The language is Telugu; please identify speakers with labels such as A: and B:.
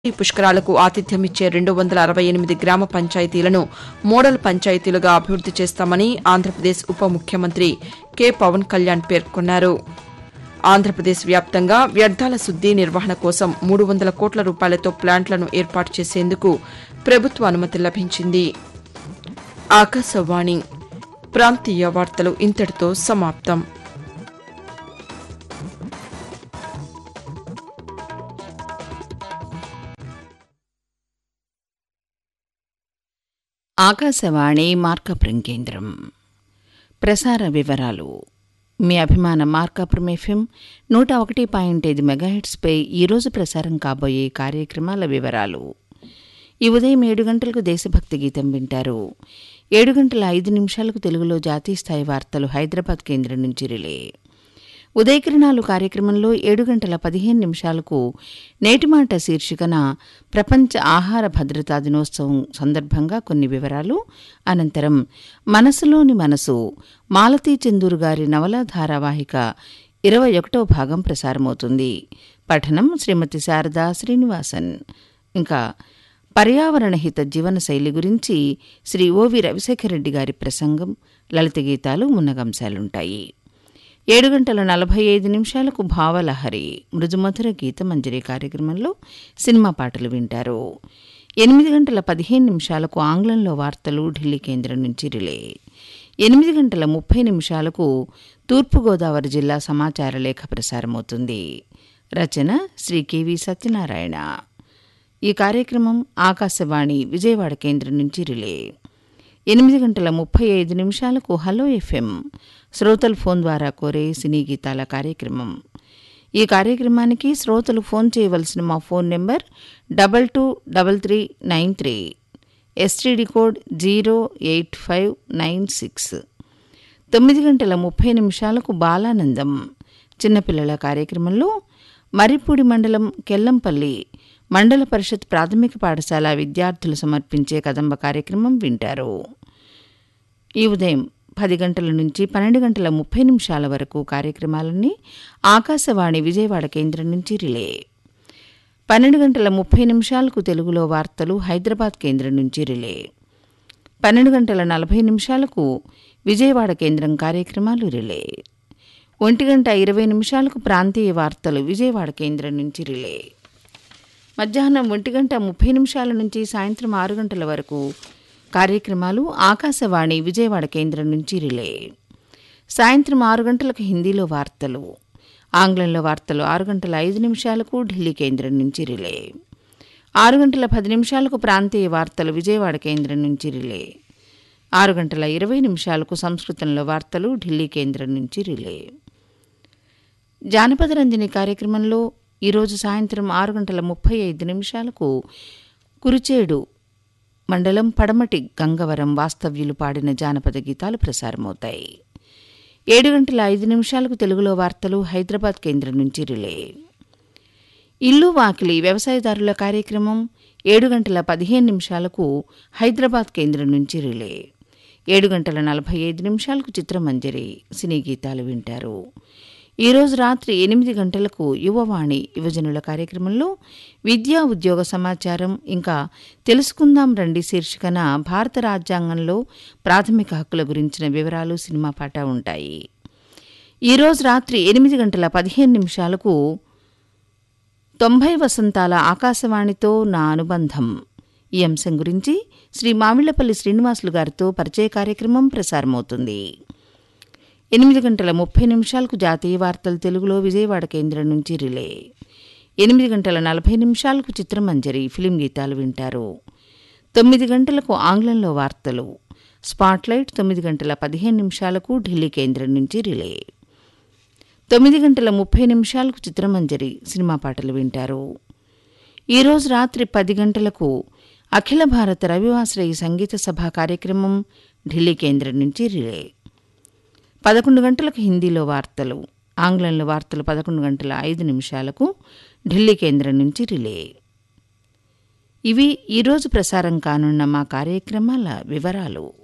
A: ఈ పుష్కరాలకు ఆతిథ్యమిచ్చే రెండు వందల అరవై ఎనిమిది గ్రామ పంచాయతీలను మోడల్ పంచాయతీలుగా అభివృద్ది చేస్తామని ఆంధ్రప్రదేశ్ ఉప ముఖ్యమంత్రి కె పవన్ కళ్యాణ్ పేర్కొన్నారు ఆంధ్రప్రదేశ్ వ్యాప్తంగా వ్యర్థాల శుద్ది నిర్వహణ కోసం మూడు వందల కోట్ల రూపాయలతో ప్లాంట్లను ఏర్పాటు చేసేందుకు ప్రభుత్వ అనుమతి లభించింది ఆకాశవాణి ప్రాంతీయ వార్తలు ఇంతటితో సమాప్తం
B: ఆకాశవాణి మార్కపురం కేంద్రం ప్రసార వివరాలు మీ అభిమాన మార్కాపురం ఎఫ్ఎం నూట ఒకటి పాయింట్ ఐదు మెగాహెట్స్పై ఈరోజు ప్రసారం కాబోయే కార్యక్రమాల వివరాలు ఈ ఉదయం ఏడు గంటలకు దేశభక్తి గీతం వింటారు ఏడు గంటల ఐదు నిమిషాలకు తెలుగులో జాతీయ స్థాయి వార్తలు హైదరాబాద్ కేంద్రం నుంచి రిలే ఉదయకిరణాలు కార్యక్రమంలో ఏడు గంటల పదిహేను నిమిషాలకు నేటి మాట శీర్షికన ప్రపంచ ఆహార భద్రతా దినోత్సవం సందర్భంగా కొన్ని వివరాలు అనంతరం మనసులోని మనసు మాలతీ చందూరు గారి నవలా ధారావాహిక ఇరవై ఒకటో భాగం ప్రసారమవుతుంది పఠనం శ్రీమతి శారదా శ్రీనివాసన్ ఇంకా పర్యావరణ హిత జీవన శైలి గురించి శ్రీ ఓవి రవిశేఖర రెడ్డి గారి ప్రసంగం లలిత గీతాలు మున్నగంశాలుంటాయి ఏడు గంటల నలభై ఐదు నిమిషాలకు భావలహరి మృదుమధుర గీతమంజరి కార్యక్రమంలో సినిమా పాటలు వింటారు ఎనిమిది గంటల పదిహేను నిమిషాలకు ఆంగ్లంలో వార్తలు ఢిల్లీ కేంద్రం నుంచి రిలే ఎనిమిది గంటల ముప్పై నిమిషాలకు తూర్పుగోదావరి జిల్లా సమాచార లేఖ ప్రసారమవుతుంది రచన శ్రీ కెవి సత్యనారాయణ ఈ కార్యక్రమం ఆకాశవాణి విజయవాడ కేంద్రం నుంచి రిలే ఎనిమిది గంటల ముప్పై ఐదు నిమిషాలకు హలో ఎఫ్ఎం శ్రోతలు ఫోన్ ద్వారా కోరే సినీ గీతాల కార్యక్రమం ఈ కార్యక్రమానికి శ్రోతలు ఫోన్ చేయవలసిన మా phone number double two double three nine three STD code zero eight five nine six తొమ్మిది గంటల ముప్పై నిమిషాలకు బాలానందం చిన్నపిల్లల కార్యక్రమంలో మరిపూడి మండలం కెల్లంపల్లి మండల పరిషత్ ప్రాథమిక పాఠశాల విద్యార్థులు సమర్పించే కదంబ కార్యక్రమం వింటారు ఈ ఉదయం పది గంటల నుంచి పన్నెండు గంటల ముప్పై నిమిషాల వరకు కార్యక్రమాలన్నీ ఆకాశవాణి విజయవాడ కేంద్రం నుంచి రిలే పన్నెండు గంటల ముప్పై నిమిషాలకు తెలుగులో వార్తలు హైదరాబాద్ కేంద్రం నుంచి రిలే పన్నెండు గంటల నలభై నిమిషాలకు విజయవాడ కేంద్రం కార్యక్రమాలు రిలే ఒంటి గంట ఇరవై నిమిషాలకు ప్రాంతీయ వార్తలు విజయవాడ కేంద్రం నుంచి రిలే మధ్యాహ్నం ఒంటి గంట ముప్పై నిమిషాల నుంచి సాయంత్రం ఆరు గంటల వరకు కార్యక్రమాలు ఆకాశవాణి విజయవాడ కేంద్రం నుంచి రిలే సాయంత్రం ఆరు గంటలకు హిందీలో వార్తలు ఆంగ్లంలో వార్తలు ఆరు గంటల ఐదు నిమిషాలకు ఢిల్లీ కేంద్రం నుంచి రిలే ఆరు గంటల పది నిమిషాలకు ప్రాంతీయ వార్తలు విజయవాడ కేంద్రం నుంచి రిలే ఆరు గంటల ఇరవై నిమిషాలకు సంస్కృతంలో వార్తలు ఢిల్లీ కేంద్రం నుంచి రిలే జానపద రంజని కార్యక్రమంలో ఈరోజు సాయంత్రం ఆరు గంటల ముప్పై ఐదు నిమిషాలకు కురిచేడు మండలం పడమటి గంగవరం వాస్తవ్యులు పాడిన జానపద గీతాలు ప్రసారమవుతాయి ఏడు గంటల ఐదు నిమిషాలకు తెలుగులో వార్తలు హైదరాబాద్ కేంద్రం నుంచి రిలే ఇల్లు వాకిలి వ్యవసాయదారుల కార్యక్రమం ఏడు గంటల పదిహేను నిమిషాలకు హైదరాబాద్ కేంద్రం నుంచి రిలే ఏడు గంటల నలభై ఐదు నిమిషాలకు చిత్రమంజరి సినీ గీతాలు వింటారు ఈరోజు రాత్రి ఎనిమిది గంటలకు యువవాణి యువజనుల కార్యక్రమంలో విద్యా ఉద్యోగ సమాచారం ఇంకా తెలుసుకుందాం రండి శీర్షికన భారత రాజ్యాంగంలో ప్రాథమిక హక్కుల గురించిన వివరాలు సినిమా పాట ఉంటాయి ఈరోజు రాత్రి ఎనిమిది గంటల పదిహేను నిమిషాలకు తొంభై వసంతాల ఆకాశవాణితో నా అనుబంధం ఈ అంశం గురించి శ్రీ మామిళ్లపల్లి శ్రీనివాసులు గారితో పరిచయ కార్యక్రమం ప్రసారమవుతుంది ఎనిమిది గంటల ముప్పై నిమిషాలకు జాతీయ వార్తలు తెలుగులో విజయవాడ కేంద్రం నుంచి రిలే ఎనిమిది గంటల నలభై నిమిషాలకు చిత్రమంజరి ఫిలిం గీతాలు వింటారు తొమ్మిది గంటలకు ఆంగ్లంలో వార్తలు స్పాట్లైట్ తొమ్మిది గంటల పదిహేను నిమిషాలకు ఢిల్లీ కేంద్రం నుంచి రిలే తొమ్మిది గంటల ముప్పై నిమిషాలకు చిత్రమంజరి సినిమా పాటలు వింటారు ఈరోజు రాత్రి పది గంటలకు అఖిల భారత రవివాశ్రయి సంగీత సభ కార్యక్రమం ఢిల్లీ కేంద్రం నుంచి రిలే పదకొండు గంటలకు హిందీలో వార్తలు ఆంగ్లంలో వార్తలు పదకొండు గంటల ఐదు నిమిషాలకు ఢిల్లీ కేంద్రం నుంచి రిలే ఇవి ఈరోజు ప్రసారం కానున్న మా కార్యక్రమాల వివరాలు